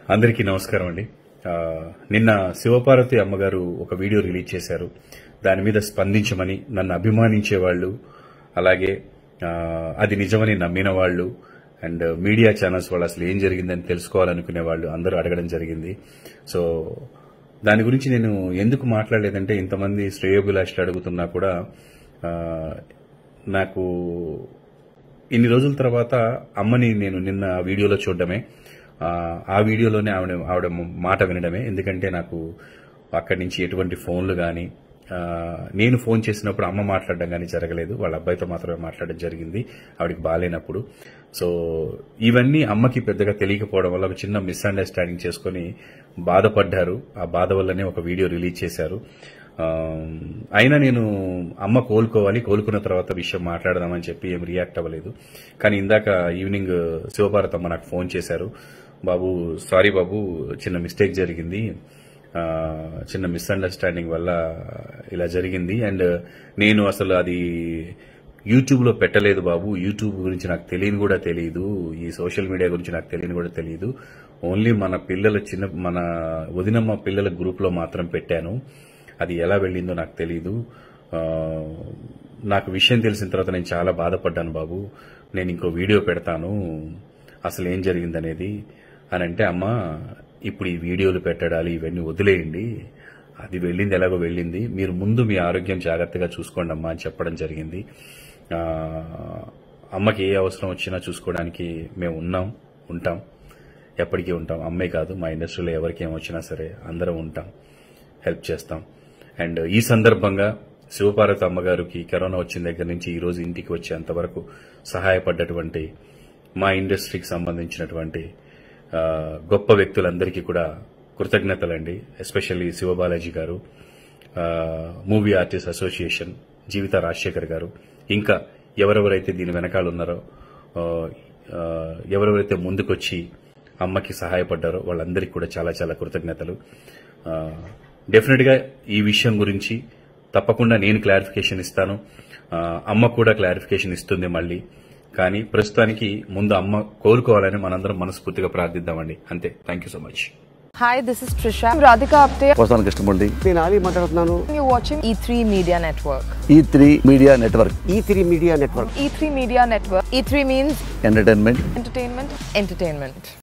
అందరికీ నమస్కారం అండి ఆ, నిన్న శివపార్వతి అమ్మగారు ఒక వీడియో రిలీజ్ చేశారు దాని మీద స్పందించమని నన్ను అభిమానించే వాళ్ళు అలాగే ఆ, అది నిజమని నమ్మిన వాళ్ళు అండ్ మీడియా ఛానల్స్ వాళ్ళు అసలు ఏం జరిగిందని తెలుసుకోవాలనుకునే వాళ్ళు అందరూ అడగడం జరిగింది సో దాని గురించి నేను ఎందుకు మాట్లాడలేదంటే ఇంతమంది శ్రేయోభిలాషులు అడుగుతున్నా కూడా ఆ, నాకు ఇన్ని రోజుల తర్వాత అమ్మని నేను నిన్న వీడియోలో చూడడమే ఆ, ఆ వీడియోలోనే ఆవిడ ఆవిడ మాట వినడమే ఎందుకంటే నాకు అక్కడి నుంచి ఎటువంటి ఫోన్లు కానీ నేను ఫోన్ చేసినప్పుడు అమ్మ మాట్లాడడం కానీ జరగలేదు వాళ్ళ అబ్బాయితో మాత్రమే మాట్లాడడం జరిగింది ఆవిడకి బాగాలేనప్పుడు సో ఇవన్నీ అమ్మకి పెద్దగా తెలియకపోవడం వల్ల ఒక చిన్న మిస్అండర్స్టాండింగ్ చేసుకుని బాధపడ్డారు ఆ బాధ వల్లనే ఒక వీడియో రిలీజ్ చేశారు ఆ, అయినా నేను అమ్మ కోలుకోవాలి కోలుకున్న తర్వాత విషయం మాట్లాడదామని చెప్పి ఏం రియాక్ట్ అవ్వలేదు కానీ ఇందాక ఈవినింగ్ శివభారత్ అమ్మ నాకు ఫోన్ చేశారు బాబు సారీ బాబు చిన్న మిస్టేక్ జరిగింది ఆ, చిన్న మిస్అండర్స్టాండింగ్ వల్ల ఇలా జరిగింది అండ్ నేను అసలు అది యూట్యూబ్ లో పెట్టలేదు బాబు యూట్యూబ్ గురించి నాకు తెలియని కూడా తెలియదు ఈ సోషల్ మీడియా గురించి నాకు తెలియని కూడా తెలియదు ఓన్లీ మన పిల్లల చిన్న మన వదినమ్మ పిల్లల గ్రూప్ లో మాత్రం పెట్టాను అది ఎలా వెళ్ళిందో నాకు తెలియదు ఆ, నాకు విషయం తెలిసిన తర్వాత నేను చాలా బాధపడ్డాను బాబు నేను ఇంకో వీడియో పెడతాను అసలు ఏం జరిగిందనేది అని అంటే అమ్మ ఇప్పుడు ఈ వీడియోలు పెట్టడాలి ఇవన్నీ వదిలేయండి అది వెళ్ళింది ఎలాగో వెళ్ళింది మీరు ముందు మీ ఆరోగ్యం జాగ్రత్తగా చూసుకోండి అమ్మా అని చెప్పడం జరిగింది ఆ, అమ్మకి ఏ అవసరం వచ్చినా చూసుకోవడానికి మేము ఉన్నాం ఉంటాం ఎప్పటికీ ఉంటాం అమ్మే కాదు మా ఇండస్ట్రీలో ఎవరికి ఏం వచ్చినా సరే అందరం ఉంటాం హెల్ప్ చేస్తాం అండ్ ఈ సందర్భంగా శివపార్వతి అమ్మగారికి కరోనా వచ్చిన దగ్గర నుంచి ఈ రోజు ఇంటికి వచ్చేంత వరకు సహాయపడ్డటువంటి మా ఇండస్ట్రీకి సంబంధించినటువంటి ఆ, గొప్ప వ్యక్తులందరికీ కూడా కృతజ్ఞతలండి ఎస్పెషల్లీ శివబాలాజీ గారు ఆ, movie artist association Jeevitha Rajasekhar గారు ఇంకా ఎవరెవరైతే దీని వెనకాల ఉన్నారో ఆ, ఆ, ఎవరెవరైతే ముందుకొచ్చి అమ్మకి సహాయపడ్డారో వాళ్ళందరికీ కూడా చాలా చాలా కృతజ్ఞతలు డెఫినెట్ గా ఈ విషయం గురించి తప్పకుండా నేను క్లారిఫికేషన్ ఇస్తాను ఆ, అమ్మ కూడా క్లారిఫికేషన్ ఇస్తుంది మళ్ళీ కానీ ప్రస్తుతానికి ముందు అమ్మ కోలుకోవాలని మనందరం మనస్ఫూర్తిగా ప్రార్థిద్దామండి అంతే thank you so much Hi, this is Trisha. I'm Radhika Apte. వస్తాను కృష్ణమూర్తి నేను ఆలీ మాట్లాడుతున్నాను You're watching E3 Media Network. E three media network E three media network E3 Media Network. E3 means entertainment entertainment, entertainment.